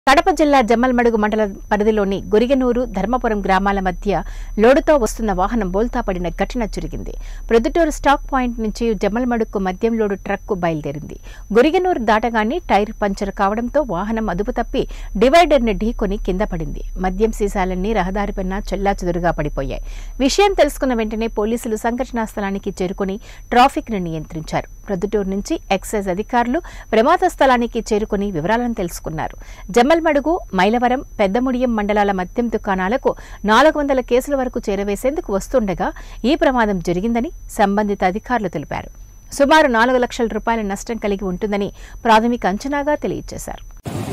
కడప జిల్లా జమ్మల్మడుగు మండల పరిధిలోని గురిగనూరు ధర్మపురం గ్రామాల మధ్య లోడుతో వస్తున్న వాహనం బోల్తా పడిన ఘటన జరిగింది ప్రొద్దుటూరు స్టాక్ పాయింట్ నుంచి జమ్మల్మడుగుకు మద్యం లోడు ట్రక్కు బయలుదేరింది గురిగనూరు దాటగానే టైర్ పంచర్ కావడంతో వాహనం అదుపు తప్పి డివైడర్ని ఢీకొని కింద పడింది మద్యం సీసాలన్నీ రహదారిపైన చెల్లాచెదురుగా పడిపోయాయి విషయం తెలుసుకున్న వెంటనే పోలీసులు సంఘటనా స్థలానికి చేరుకుని ట్రాఫిక్ ని నియంత్రించారు ప్రొద్దుటూరు నుంచి ఎక్సైజ్ అధికారులు ప్రమాద స్థలానికి చేరుకుని వివరాలను తెలుసుకున్నారు జమ్మల్మడుగు మైలవరం పెద్దముడియం మండలాల మద్యం దుకాణాలకు నాలుగు వందల కేసుల వరకు చేరవేసేందుకు వస్తుండగా ఈ ప్రమాదం జరిగిందని సంబంధిత అధికారులు తెలిపారు సుమారు నాలుగు లక్షల రూపాయల నష్టం కలిగి ఉంటుందని ప్రాథమిక అంచనాగా తెలియజేశారు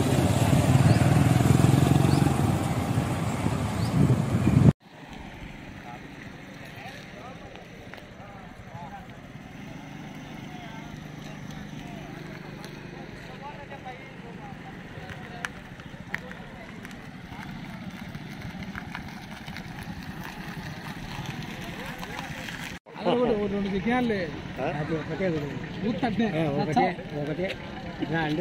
అది కూడా ఓ రెండు విజ్ఞానాలే అది ఒకటే ఊతట్నే ఒకటే ఒకటే నా అంటే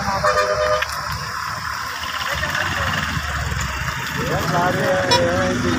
ఏమైంది